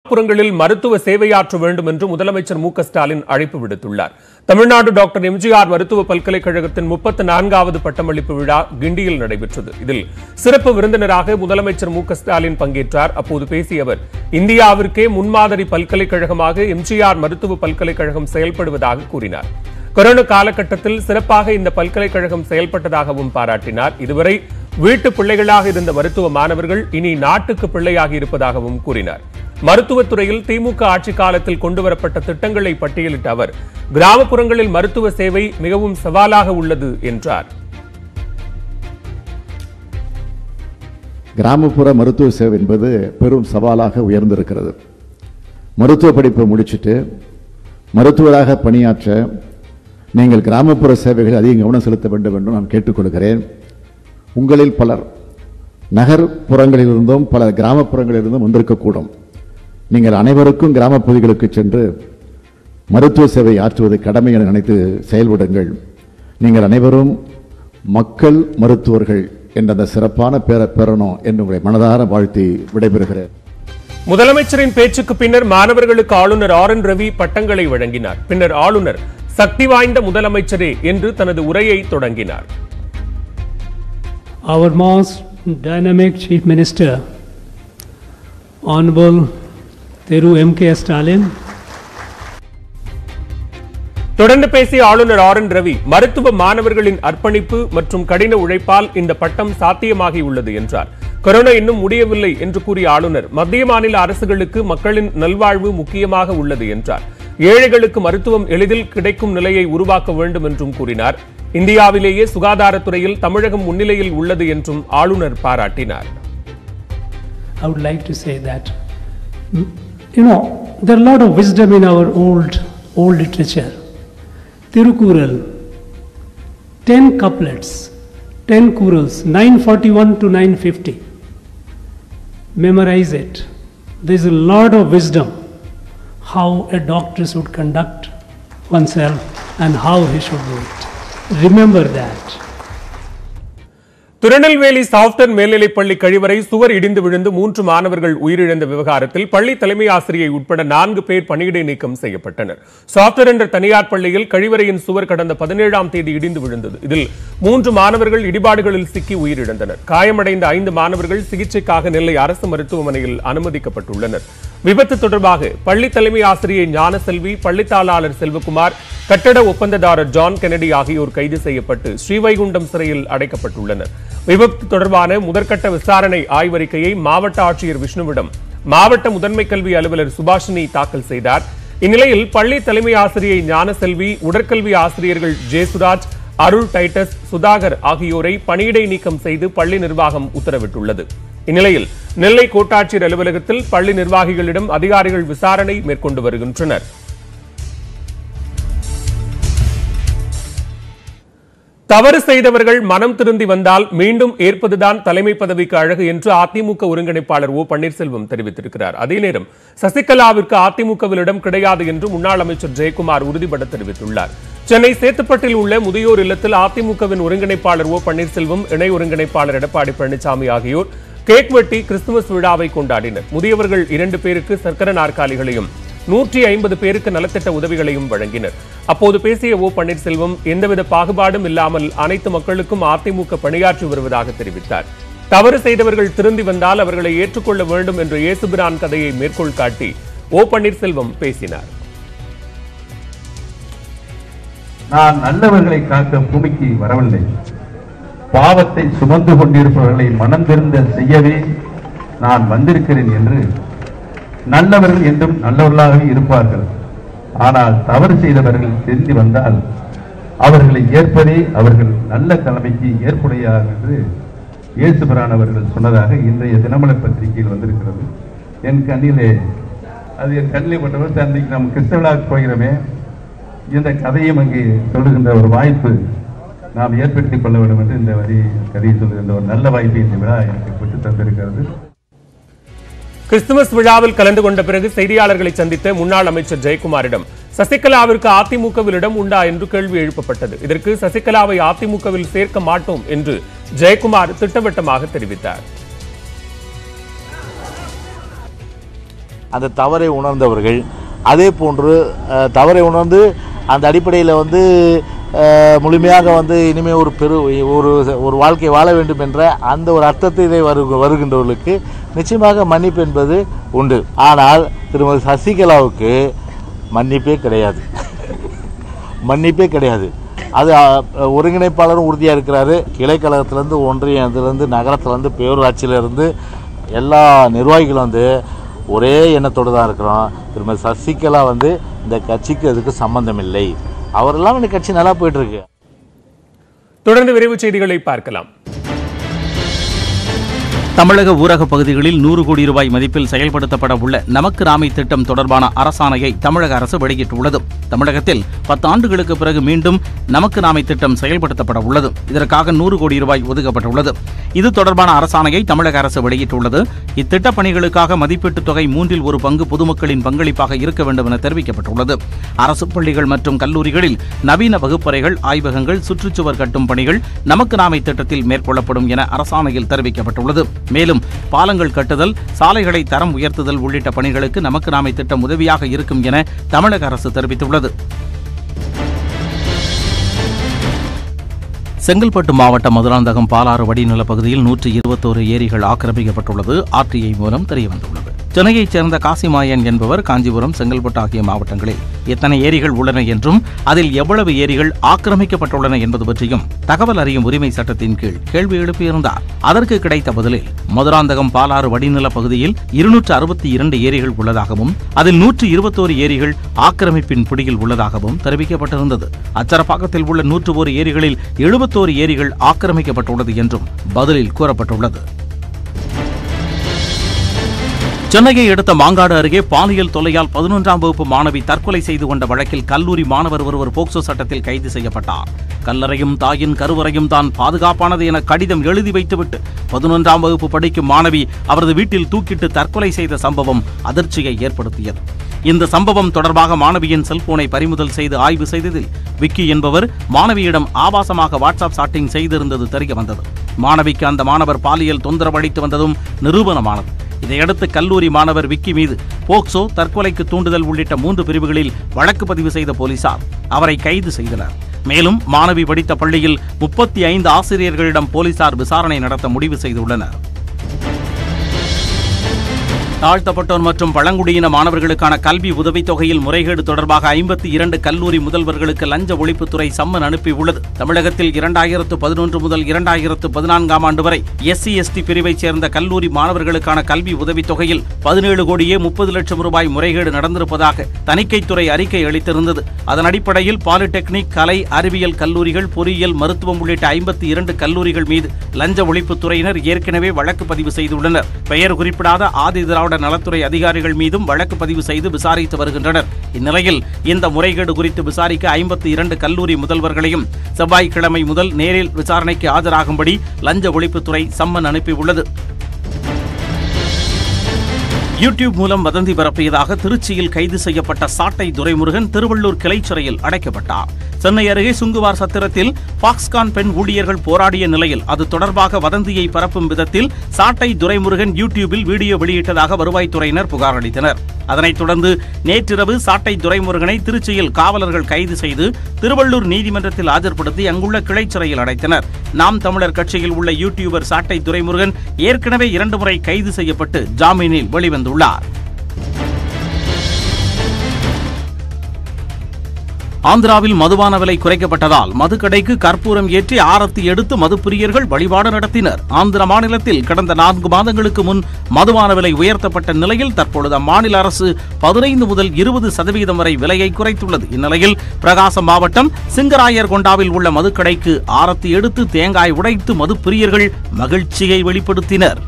புறங்களில் மருத்துவ சேவையாற்ற வேண்டும் என்று முதலமைச்சர் மு க ஸ்டாலின் அழைப்பு விடுத்துள்ளார் தமிழ்நாடு டாக்டர் எம்ஜிஆர் மருத்துவ பல்கலைக்கழகத்தின் முப்பத்து நான்காவது பட்டமளிப்பு விழா கிண்டியில் நடைபெற்றது இதில் சிறப்பு விருந்தினராக முதலமைச்சர் மு க ஸ்டாலின் பங்கேற்றார் அப்போது பேசிய அவர் இந்தியாவிற்கே முன்மாதிரி பல்கலைக்கழகமாக எம்ஜிஆர் மருத்துவ பல்கலைக்கழகம் செயல்படுவதாக கூறினார் கொரோனா காலகட்டத்தில் சிறப்பாக இந்த பல்கலைக்கழகம் செயல்பட்டதாகவும் பாராட்டினார் இதுவரை வீட்டு பிள்ளைகளாக இருந்த மருத்துவ மாணவர்கள் இனி நாட்டுக்கு பிள்ளையாகி இருப்பதாகவும் கூறினார் மருத்துவத்துறையில் திமுக ஆட்சி காலத்தில் கொண்டுவரப்பட்ட திட்டங்களை பட்டியலிட்ட அவர் கிராமப்புறங்களில் மருத்துவ சேவை மிகவும் சவாலாக உள்ளது என்றார் கிராமப்புற மருத்துவ சேவை என்பது பெரும் சவாலாக உயர்ந்திருக்கிறது மருத்துவ படிப்பை முடிச்சுட்டு மருத்துவராக பணியாற்ற நீங்கள் கிராமப்புற சேவைகளில் அதிக கவனம் செலுத்த வேண்டும் என்று நான் கேட்டுக்கொள்கிறேன் உங்களில் பலர் நகர்ப்புறங்களிலிருந்தும் பல கிராமப்புறங்களிலிருந்தும் வந்திருக்கக்கூடும் நீங்கள் அனைவருக்கும் கிராமப்பகுதிகளுக்கு சென்று மருத்துவ சேவை ஆற்றுவது கடமை என நினைத்து செயல்படுங்கள் நீங்கள் அனைவரும் மக்கள் மருத்துவர்கள் என்ற அந்த சிறப்பான பேரை பெறணும் என்று உங்களை மனதார வாழ்த்தி விடைபெறுகிறேன் முதலமைச்சரின் பேச்சுக்கு பின்னர் மாணவர்களுக்கு ஆளுநர் ஆர் என் ரவி பட்டங்களை வழங்கினார் பின்னர் ஆளுநர் சக்தி வாய்ந்த முதலமைச்சரே என்று தனது உரையை தொடங்கினார் our most dynamic Chief Minister, Honorable Thiru M.K. Stalin, தொடர்ந்து பேசிய ஆளுநர் ஆர் என் ரவி மருத்துவ மாணவர்களின் அர்ப்பணிப்பு மற்றும் கடின உழைப்பால் இந்த பட்டம் சாத்தியமாகியுள்ளது என்றார் கொரோனா இன்னும் முடியவில்லை என்று கூறிய ஆளுநர் மத்திய மாநில அரசுகளுக்கு மக்களின் நல்வாழ்வு முக்கியமாக உள்ளது என்றார் ஏழைகளுக்கு மருத்துவம் எளிதில் கிடைக்கும் நிலையை உருவாக்க வேண்டும் என்றும் கூறினார் இந்தியாவிலேயே சுகாதாரத்துறையில் தமிழகம் முன்னிலையில் உள்ளது என்றும் ஆளுநர் பாராட்டினார் I would like to say that, mm, you know, there are a lot of wisdom in our old, old literature. Tirukural, 10 couplets, 10 kurals, 941 to 950. Memorize it. There is a lot of wisdom how a doctor should conduct oneself and how he should do it. Remember that. Tirunelveli Schaffter மேல்நிலைப் பள்ளி கழிவறை சுவர் இடிந்து விழுந்து மூன்று மாணவர்கள் உயிரிழந்த விவகாரத்தில் பள்ளி தலைமை ஆசிரியை உட்பட நான்கு பேர் பணியிடை நீக்கம் செய்யப்பட்டனர் சாப்டர் என்ற தனியார் பள்ளியில் கழிவறையின் சுவர் கடந்த பதினேழாம் தேதி இடிந்து விழுந்தது இதில் மூன்று மாணவர்கள் இடிபாடுகளில் சிக்கி உயிரிழந்தனர் காயமடைந்த ஐந்து மாணவர்கள் சிகிச்சைக்காக நெல்லை அரசு மருத்துவமனையில் அனுமதிக்கப்பட்டுள்ளனர் விபத்து தொடர்பாக பள்ளி தலைமை ஆசிரியை ஞானசெல்வி பள்ளித்தாளாளர் செல்வகுமார் கட்டட ஒப்பந்ததாரர் ஜான் கெனடி ஆகியோர் கைது செய்யப்பட்டு ஸ்ரீவைகுண்டம் சிறையில் அடைக்கப்பட்டுள்ளனர் விபத்து தொடர்பான முதற்கட்ட விசாரணை ஆய்வறிக்கையை மாவட்ட ஆட்சியர் விஷ்ணுவிடம் மாவட்ட முதன்மை கல்வி அலுவலர் சுபாஷினி தாக்கல் செய்தார் இந்நிலையில் பள்ளி தலைமை ஆசிரியை ஞானசெல்வி உடற்கல்வி ஆசிரியர்கள் ஜேசுராஜ் அருள் டைட்டஸ் சுதாகர் ஆகியோரை பணியிடை நீக்கம் செய்து பள்ளி நிர்வாகம் உத்தரவிட்டுள்ளது இந்நிலையில் நெல்லை கோட்டாட்சியர் அலுவலகத்தில் பள்ளி நிர்வாகிகளிடம் அதிகாரிகள் விசாரணை மேற்கொண்டு வருகின்றனர் தவறு செய்தவர்கள் மனம் திருந்தி வந்தால் மீண்டும் ஏற்பதுதான் தலைமை பதவிக்கு அழகு என்று அதிமுக ஒருங்கிணைப்பாளர் ஓ பன்னீர்செல்வம் தெரிவித்திருக்கிறார் அதே நேரம் சசிகலாவிற்கு அதிமுகவில் இடம் கிடையாது என்று முன்னாள் அமைச்சர் ஜெயக்குமார் உறுதிபட தெரிவித்துள்ளார் சென்னை சேத்துப்பட்டில் உள்ள முதியோர் இல்லத்தில் அதிமுகவின் ஒருங்கிணைப்பாளர் ஓ பன்னீர்செல்வம் இணை ஒருங்கிணைப்பாளர் எடப்பாடி பழனிசாமி ஆகியோர் கேக் வெட்டி கிறிஸ்துமஸ் விழாவை கொண்டாடினர் முதியவர்கள் இரண்டு பேருக்கு சக்கர நாற்காலிகளையும் நூற்றி ஐம்பது பேருக்கு நலத்திட்ட உதவிகளையும் வழங்கினர் அப்போது பேசிய ஓ பன்னீர்செல்வம் எந்தவித பாகுபாடும் இல்லாமல் அனைத்து மக்களுக்கும் அதிமுக பணியாற்றி வருவதாக தெரிவித்தார் தவறு செய்தவர்கள் திருந்தி வந்தால் அவர்களை ஏற்றுக்கொள்ள வேண்டும் என்ற இயேசுபிரான் கதையை மேற்கோள் காட்டி ஓ பன்னீர்செல்வம் பேசினார் நான் நல்லவர்களை காக்க பூமிக்கு வரவில்லை பாவத்தை சுமந்து கொண்டிருப்பவர்களை மனம் திருந்த செய்யவே நான் வந்திருக்கிறேன் என்று நல்லவர்கள் என்றும் நல்லவர்களாகவே இருப்பார்கள் ஆனால் தவறு செய்தவர்கள் திருந்தி வந்தால் அவர்களை ஏற்பதே அவர்கள் நல்ல தலைமைக்கு ஏற்புடையார் என்று இயேசுபிரான் அவர்கள் சொன்னதாக இன்றைய தினமலர் பத்திரிகையில் வந்திருக்கிறது என் கண்ணிலே அது என் கண்ணிலே பட்டவர் தந்தைக்கு நாம் கிறிஸ்தவளாக போகிறோமே இந்த கதையும் அங்கே சொல்லுகின்ற ஒரு வாய்ப்பு நாம் ஏற்படுத்திக் கொள்ள வேண்டும் என்று இந்த வரி கதையை சொல்லுகின்ற ஒரு நல்ல வாய்ப்பை இந்த விழா எனக்கு பெற்று தந்திருக்கிறது கிறிஸ்துமஸ் விழாவில் கலந்து கொண்ட பிறகு செய்தியாளர்களை சந்தித்த முன்னாள் அமைச்சர் ஜெயக்குமாரிடம் சசிகலாவிற்கு அதிமுகவில் இடம் உண்டா என்று கேள்வி எழுப்பப்பட்டது இதற்கு சசிகலாவை அதிமுகவில் சேர்க்க மாட்டோம் என்று ஜெயக்குமார் திட்டவட்டமாக தெரிவித்தார் அந்த தவறை உணர்ந்தவர்கள் அதே போன்று அஹ், தவறை உணர்ந்து அந்த அடிப்படையில் வந்து அஹ், முழுமையாக வந்து இனிமேல் ஒரு பெரு ஒரு ஒரு வாழ்க்கை வாழ வேண்டும் என்ற அந்த ஒரு அர்த்தத்திலே வரு வருகின்றவர்களுக்கு நிச்சயமாக மன்னிப்பு என்பது உண்டு ஆனால் திருமதி சசிகலாவுக்கு மன்னிப்பே கிடையாது மன்னிப்பே கிடையாது அது அஹ், ஒருங்கிணைப்பாளரும் உறுதியாக இருக்கிறாரு கிளைக்கழகத்திலேருந்து ஒன்றியத்திலேருந்து நகரத்துலேருந்து பேரூராட்சியிலேருந்து எல்லா நிர்வாகிகளும் வந்து ஒரே எண்ணத்தோடு தான் இருக்கிறோம் திருமதி சசிகலா வந்து இந்த கட்சிக்கு அதுக்கு சம்பந்தம் இல்லை அவரெல்லாம் இந்த கட்சி நல்லா போயிட்டு இருக்கு தொடர்ந்து விரைவு செய்திகளை பார்க்கலாம் தமிழக ஊரக பகுதிகளில் நூறு கோடி ரூபாய் மதிப்பில் செயல்படுத்தப்பட உள்ள நமக்கு நாமை திட்டம் தொடர்பான அரசாணையை தமிழக அரசு வெளியிட்டுள்ளது தமிழகத்தில் பத்து ஆண்டுகளுக்கு பிறகு மீண்டும் நமக்கு நாமை திட்டம் செயல்படுத்தப்பட உள்ளது இதற்காக நூறு கோடி ரூபாய் ஒதுக்கப்பட்டுள்ளது இது தொடர்பான அரசாணையை தமிழக அரசு வெளியிட்டுள்ளது இத்திட்டப் பணிகளுக்காக மதிப்பீட்டுத் தொகை மூன்றில் ஒரு பங்கு பொதுமக்களின் பங்களிப்பாக இருக்க வேண்டும் என தெரிவிக்கப்பட்டுள்ளது அரசு பள்ளிகள் மற்றும் கல்லூரிகளில் நவீன வகுப்பறைகள் ஆய்வகங்கள் சுற்றுச்சுவர் கட்டும் பணிகள் நமக்கு நாமை திட்டத்தில் மேற்கொள்ளப்படும் என அரசாணையில் தெரிவிக்கப்பட்டுள்ளது மேலும் பாலங்கள் கட்டுதல் சாலைகளை தரம் உயர்த்துதல் உள்ளிட்ட பணிகளுக்கு நமக்கு நாமை திட்டம் உதவியாக இருக்கும் என தமிழக அரசு தெரிவித்துள்ளது செங்கல்பட்டு மாவட்டம் மதுராந்தகம் பாலாறு வடிநில பகுதியில் நூற்றி இருபத்தோரு ஏரிகள் ஆக்கிரமிக்கப்பட்டுள்ளது ஆர்டிஐ மூலம் தெரியவந்துள்ளது சென்னையைச் சேர்ந்த காசிமாயன் என்பவர் காஞ்சிபுரம் செங்கல்பட்டு ஆகிய மாவட்டங்களில் எத்தனை ஏரிகள் உள்ளன என்றும் அதில் எவ்வளவு ஏரிகள் ஆக்கிரமிக்கப்பட்டுள்ளன என்பது பற்றியும் தகவல் அறியும் உரிமை சட்டத்தின் கீழ் கேள்வி எழுப்பியிருந்தார் அதற்கு கிடைத்த பதிலில் மதுராந்தகம் பாலாறு வடிநில பகுதியில் இருநூற்று அறுபத்தி இரண்டு ஏரிகள் உள்ளதாகவும் அதில் நூற்று இருபத்தோரு ஏரிகள் ஆக்கிரமிப்பின் பிடியில் உள்ளதாகவும் தெரிவிக்கப்பட்டிருந்தது அச்சரப்பாக்கத்தில் உள்ள நூற்று ஒரு ஏரிகளில் எழுபத்தோரு ஏரிகள் ஆக்கிரமிக்கப்பட்டுள்ளது என்றும் பதிலில் கூறப்பட்டுள்ளது சென்னையை அடுத்த மாங்காடு அருகே பாலியல் தொல்லையால் பதினொன்றாம் வகுப்பு மாணவி தற்கொலை செய்து கொண்ட வழக்கில் கல்லூரி மாணவர் ஒருவர் போக்சோ சட்டத்தில் கைது செய்யப்பட்டார் கல்லறையும் தாயின் கருவறையும் தான் பாதுகாப்பானது என கடிதம் எழுதி வைத்துவிட்டு பதினொன்றாம் வகுப்பு படிக்கும் மாணவி அவரது வீட்டில் தூக்கிட்டு தற்கொலை செய்த சம்பவம் அதிர்ச்சியை ஏற்படுத்தியது இந்த சம்பவம் தொடர்பாக மாணவியின் செல்போனை பறிமுதல் செய்து ஆய்வு செய்ததில் விக்கி என்பவர் மாணவியிடம் ஆபாசமாக வாட்ஸ்அப் சாட்டிங் செய்திருந்தது தெரிய வந்தது மாணவிக்கு அந்த மாணவர் பாலியல் தொந்தரவு அளித்து வந்ததும் நிரூபணமானது இதையடுத்து கல்லூரி மாணவர் விக்கி மீது போக்சோ தற்கொலைக்கு தூண்டுதல் உள்ளிட்ட மூன்று பிரிவுகளில் வழக்கு பதிவு செய்த போலீசார் அவரை கைது செய்தனர் மேலும் மாணவி படித்த பள்ளியில் முப்பத்தி ஐந்து ஆசிரியர்களிடம் போலீசார் விசாரணை நடத்த முடிவு செய்துள்ளனர் தாழ்த்தப்பட்டோர் மற்றும் பழங்குடியின மாணவர்களுக்கான கல்வி உதவித் தொகையில் முறைகேடு தொடர்பாக ஐம்பத்தி இரண்டு கல்லூரி முதல்வர்களுக்கு லஞ்ச ஒழிப்புத்துறை சம்மன் அனுப்பியுள்ளது தமிழகத்தில் இரண்டாயிரத்து பதினொன்று முதல் இரண்டாயிரத்து பதினான்காம் ஆண்டு வரை எஸ்சி எஸ்டி பிரிவைச் சேர்ந்த கல்லூரி மாணவர்களுக்கான கல்வி உதவித் தொகையில் பதினேழு கோடியே முப்பது லட்சம் ரூபாய் முறைகேடு நடந்திருப்பதாக தணிக்கைத்துறை அறிக்கை அளித்திருந்தது அதன் அடிப்படையில் பாலிடெக்னிக் கலை அறிவியல் கல்லூரிகள் பொறியியல் மருத்துவம் உள்ளிட்ட ஐம்பத்தி இரண்டு கல்லூரிகள் மீது லஞ்ச ஒழிப்புத்துறையினர் ஏற்கனவே வழக்கு பதிவு செய்துள்ளனர் பெயர் குறிப்பிடாத ஆதி திராவிட நலத்துறை அதிகாரிகள் மீதும் வழக்கு பதிவு செய்து விசாரித்து வருகின்றனர் இந்நிலையில் இந்த முறைகேடு குறித்து விசாரிக்க ஐம்பத்தி இரண்டு கல்லூரி முதல்வர்களையும் செவ்வாய்க்கிழமை முதல் நேரில் விசாரணைக்கு ஆஜராகும்படி லஞ்ச ஒழிப்புத்துறை சம்மன் அனுப்பியுள்ளது யூடியூப் மூலம் வதந்தி பரப்பியதாக திருச்சியில் கைது செய்யப்பட்ட சாட்டை துரைமுருகன் திருவள்ளூர் கிளை சிறையில் அடைக்கப்பட்டார் சென்னை அருகே சுங்குவார் சத்திரத்தில் பாக்ஸ்கான் பெண் ஊழியர்கள் போராடிய நிலையில் அது தொடர்பாக வதந்தியை பரப்பும் விதத்தில் சாட்டை துரைமுருகன் யூடியூபில் வீடியோ வெளியிட்டதாக வருவாய்த்துறையினர் புகார் அளித்தனர் அதனைத் தொடர்ந்து நேற்றிரவு சாட்டை துரைமுருகனை திருச்சியில் காவலர்கள் கைது செய்து திருவள்ளூர் நீதிமன்றத்தில் ஆஜர்படுத்தி அங்குள்ள கிளை சிறையில் அடைத்தனர் நாம் தமிழர் கட்சியில் உள்ள யூடியூபர் சாட்டை துரைமுருகன் ஏற்கனவே இரண்டு முறை கைது செய்யப்பட்டு ஜாமீனில் வெளிவந்துள்ளார் ஆந்திராவில் மதுபான விலை குறைக்கப்பட்டதால் மதுக்கடைக்கு கற்பூரம் ஏற்றி ஆரத்தி எடுத்து மதுப்பிரியர்கள் வழிபாடு நடத்தினர் ஆந்திர மாநிலத்தில் கடந்த நான்கு மாதங்களுக்கு முன் மதுபான விலை உயர்த்தப்பட்ட நிலையில் தற்பொழுது அம்மாநில அரசு பதினைந்து முதல் இருபது சதவீதம் வரை விலையை குறைத்துள்ளது இந்நிலையில் பிரகாசம் மாவட்டம் சிங்கராயர் கொண்டாவில் உள்ள மதுக்கடைக்கு ஆரத்தி எடுத்து தேங்காய் உடைத்து மதுப்பிரியர்கள் மகிழ்ச்சியை வெளிப்படுத்தினர்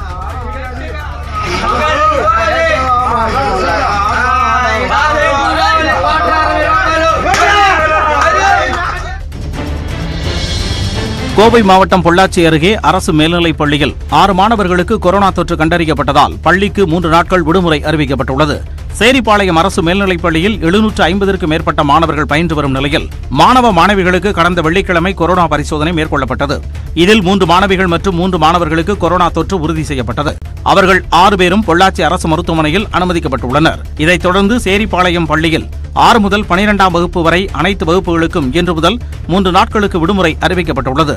கோவை மாவட்டம் பொள்ளாச்சி அருகே அரசு மேல்நிலைப் பள்ளியில் ஆறு மாணவர்களுக்கு கொரோனா தொற்று கண்டறியப்பட்டதால் பள்ளிக்கு மூன்று நாட்கள் விடுமுறை அறிவிக்கப்பட்டுள்ளது சேரிப்பாளையம் அரசு மேல்நிலைப் பள்ளியில் எழுநூற்று ஐம்பதற்கும் மேற்பட்ட மாணவர்கள் பயின்று வரும் நிலையில் மாணவ மாணவிகளுக்கு கடந்த வெள்ளிக்கிழமை கொரோனா பரிசோதனை மேற்கொள்ளப்பட்டது இதில் மூன்று மாணவிகள் மற்றும் மூன்று மாணவர்களுக்கு கொரோனா தொற்று உறுதி செய்யப்பட்டது அவர்கள் ஆறு பேரும் பொள்ளாச்சி அரசு மருத்துவமனையில் அனுமதிக்கப்பட்டுள்ளனர் இதைத் தொடர்ந்து சேரிப்பாளையம் பள்ளியில் ஆறு முதல் பனிரெண்டாம் வகுப்பு வரை அனைத்து வகுப்புகளுக்கும் இன்று முதல் மூன்று நாட்களுக்கு விடுமுறை அறிவிக்கப்பட்டுள்ளது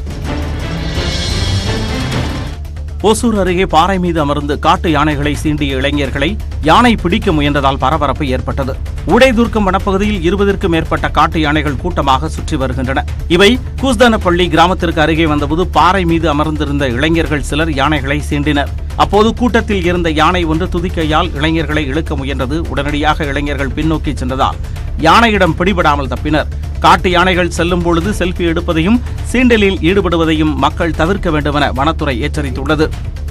ஓசூர் அருகே பாறை மீது அமர்ந்து காட்டு யானைகளை சீண்டிய இளைஞர்களை யானை பிடிக்க முயன்றதால் பரபரப்பு ஏற்பட்டது உடைதுர்க்கம் வனப்பகுதியில் இருபதற்கும் மேற்பட்ட காட்டு யானைகள் கூட்டமாக சுற்றி வருகின்றன இவை கூஸ்தானப்பள்ளி கிராமத்திற்கு அருகே வந்தபோது பாறை மீது அமர்ந்திருந்த இளைஞர்கள் சிலர் யானைகளை சீண்டினர் அப்போது கூட்டத்தில் இருந்த யானை ஒன்று துதிக்கையால் இளைஞர்களை இழுக்க முயன்றது உடனடியாக இளைஞர்கள் பின்னோக்கி சென்றதால் யானையிடம் பிடிபடாமல் தப்பினர் காட்டு யானைகள் செல்லும் பொழுது செல்ஃபி எடுப்பதையும் சீண்டலில் ஈடுபடுவதையும் மக்கள் தவிர்க்க வேண்டுமென வனத்துறை எச்சரித்துள்ளது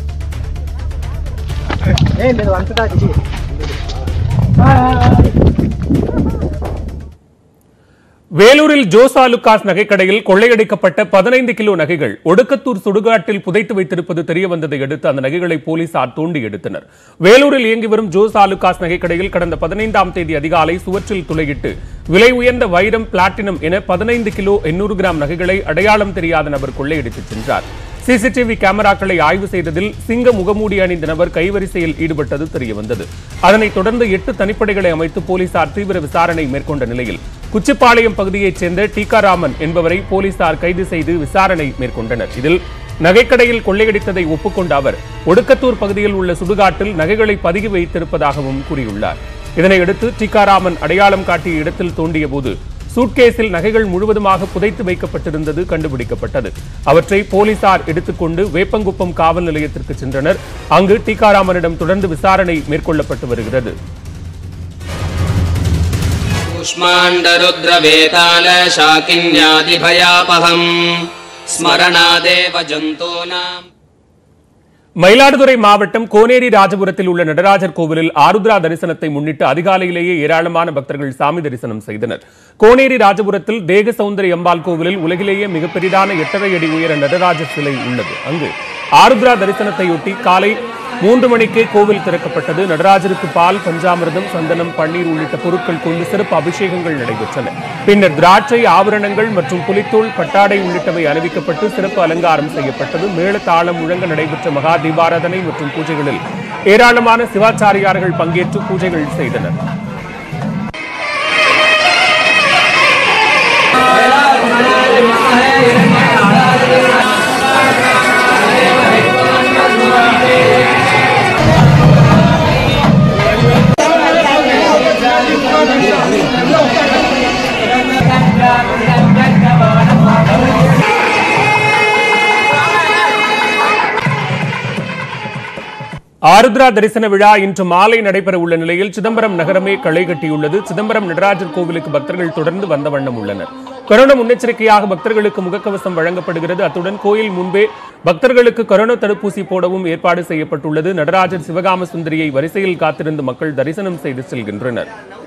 வேலூரில் ஜோசா லுக்காஸ் நகைக்கடையில் கொள்ளையடிக்கப்பட்ட பதினைந்து கிலோ நகைகள் ஒடுக்கத்தூர் சுடுகாட்டில் புதைத்து வைத்திருப்பது தெரிய வந்ததை அடுத்து அந்த நகைகளை போலீசார் தோண்டி எடுத்தனர் வேலூரில் இயங்கி வரும் ஜோசா லுக்காஸ் நகைக்கடையில் கடந்த பதினைந்தாம் தேதி அதிகாலை சுவற்றில் துளையிட்டு விலை உயர்ந்த வைரம் பிளாட்டினம் என பதினைந்து கிலோ எண்ணூறு கிராம் நகைகளை அடையாளம் தெரியாத நபர் கொள்ளையடித்துச் சென்றார் சிசிடிவி கேமராக்களை ஆய்வு செய்ததில் சிங்க முகமூடி அணிந்த நபர் கைவரிசையில் ஈடுபட்டது தெரியவந்தது அதனைத் தொடர்ந்து எட்டு தனிப்படைகளை அமைத்து போலீசார் தீவிர விசாரணை மேற்கொண்ட நிலையில் குச்சிப்பாளையம் பகுதியைச் சேர்ந்த டீகாராமன் என்பவரை போலீசார் கைது செய்து விசாரணை மேற்கொண்டனர் இதில் நகைக்கடையில் கொள்ளையடித்ததை ஒப்புக்கொண்ட அவர் ஒடுக்கத்தூர் பகுதியில் உள்ள சுடுகாட்டில் நகைகளை பதுகி வைத்திருப்பதாகவும் கூறியுள்ளார் இதனையடுத்து டீகாராமன் அடையாளம் காட்டிய இடத்தில் தோண்டிய போது சூட்கேஸில் நகைகள் முழுவதுமாக புதைத்து வைக்கப்பட்டிருந்தது கண்டுபிடிக்கப்பட்டது அவற்றை போலீசார் எடுத்துக்கொண்டு வேப்பங்குப்பம் காவல் நிலையத்திற்கு சென்றனர் அங்கு டீகாராமனிடம் தொடர்ந்து விசாரணை மேற்கொள்ளப்பட்டு வருகிறது कूष्माण्डरुद्रवेताल शाकिन्यादिभयापहम् स्मरणादेव जन्तूनाम् மயிலாடுதுறை மாவட்டம் கோனேரி ராஜபுரத்தில் உள்ள நடராஜர் கோவிலில் ஆருத்ரா தரிசனத்தை முன்னிட்டு அதிகாலையிலேயே ஏராளமான பக்தர்கள் சாமி தரிசனம் செய்தனர் கோனேரி ராஜபுரத்தில் தேக சௌந்தரி அம்பாள் கோவிலில் உலகிலேயே மிகப்பெரிதான எட்டரை அடி உயர நடராஜர் சிலை உள்ளது அங்கு ஆருத்ரா தரிசனத்தையொட்டி காலை மூன்று மணிக்கே கோவில் திறக்கப்பட்டது நடராஜருக்கு பால் பஞ்சாமிர்தம் சந்தனம் பன்னீர் உள்ளிட்ட பொருட்கள் கொண்டு சிறப்பு அபிஷேகங்கள் நடைபெற்றன பின்னர் திராட்சை ஆபரணங்கள் மற்றும் புலித்தோல் பட்டாடை உள்ளிட்டவை அணிவிக்கப்பட்டு சிறப்பு அலங்காரம் செய்யப்பட்டது மேள தாளம் முழங்க நடைபெற்ற மகா தீபாராதனை மற்றும் பூஜைகளில் ஏராளமான சிவாச்சாரியார்கள் பங்கேற்று பூஜைகள் செய்தனர் ஆருத்ரா தரிசன விழா இன்று மாலை நடைபெற உள்ள நிலையில் சிதம்பரம் நகரமே களை கட்டியுள்ளது சிதம்பரம் நடராஜர் கோவிலுக்கு பக்தர்கள் தொடர்ந்து வந்த வண்ணம் உள்ளனர் கொரோனா முன்னெச்சரிக்கையாக பக்தர்களுக்கு முகக்கவசம் வழங்கப்படுகிறது அத்துடன் கோயில் முன்பே பக்தர்களுக்கு கொரோனா தடுப்பூசி போடவும் ஏற்பாடு செய்யப்பட்டுள்ளது நடராஜர் சிவகாம சுந்தரியை வரிசையில் காத்திருந்து மக்கள் தரிசனம் செய்து செல்கின்றனர்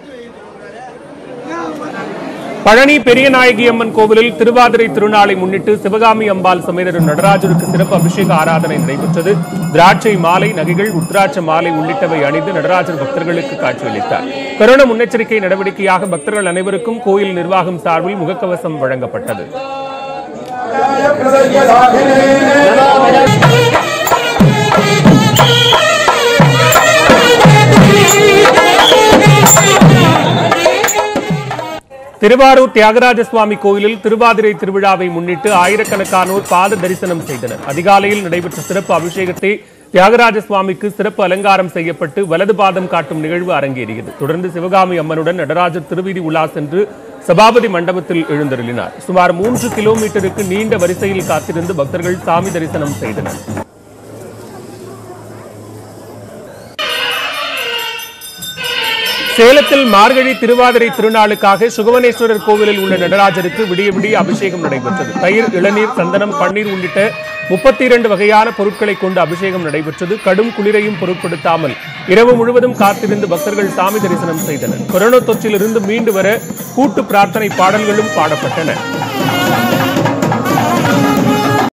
பழனி பெரியநாயகி அம்மன் கோவிலில் திருவாதிரை திருநாளை முன்னிட்டு சிவகாமி அம்பாள் சமேதர் நடராஜருக்கு சிறப்பு அபிஷேக ஆராதனை நடைபெற்றது திராட்சை மாலை நகைகள் உத்ராட்ச மாலை உள்ளிட்டவை அணிந்து நடராஜர் பக்தர்களுக்கு காட்சியளித்தார் கொரோனா முன்னெச்சரிக்கை நடவடிக்கையாக பக்தர்கள் அனைவருக்கும் கோயில் நிர்வாகம் சார்பில் முகக்கவசம் வழங்கப்பட்டது திருவாரூர் தியாகராஜ சுவாமி கோயிலில் திருவாதிரை திருவிழாவை முன்னிட்டு ஆயிரக்கணக்கானோர் பாத தரிசனம் செய்தனர் அதிகாலையில் நடைபெற்ற சிறப்பு அபிஷேகத்தை தியாகராஜ சுவாமிக்கு சிறப்பு அலங்காரம் செய்யப்பட்டு வலது பாதம் காட்டும் நிகழ்வு அரங்கேறியது தொடர்ந்து சிவகாமி அம்மனுடன் நடராஜர் திருவீதி உலா சென்று சபாபதி மண்டபத்தில் எழுந்தருளினார் சுமார் மூன்று கிலோமீட்டருக்கு நீண்ட வரிசையில் காத்திருந்து பக்தர்கள் சாமி தரிசனம் செய்தனர் சேலத்தில் மார்கழி திருவாதிரை திருநாளுக்காக சுகவனேஸ்வரர் கோவிலில் உள்ள நடராஜருக்கு விடிய விடிய அபிஷேகம் நடைபெற்றது தயிர் இளநீர் சந்தனம் பன்னீர் உள்ளிட்ட முப்பத்தி இரண்டு வகையான பொருட்களை கொண்டு அபிஷேகம் நடைபெற்றது கடும் குளிரையும் பொருட்படுத்தாமல் இரவு முழுவதும் காத்திருந்து பக்தர்கள் சாமி தரிசனம் செய்தனர் கொரோனா தொற்றிலிருந்து மீண்டு வர கூட்டு பிரார்த்தனை பாடல்களும் பாடப்பட்டன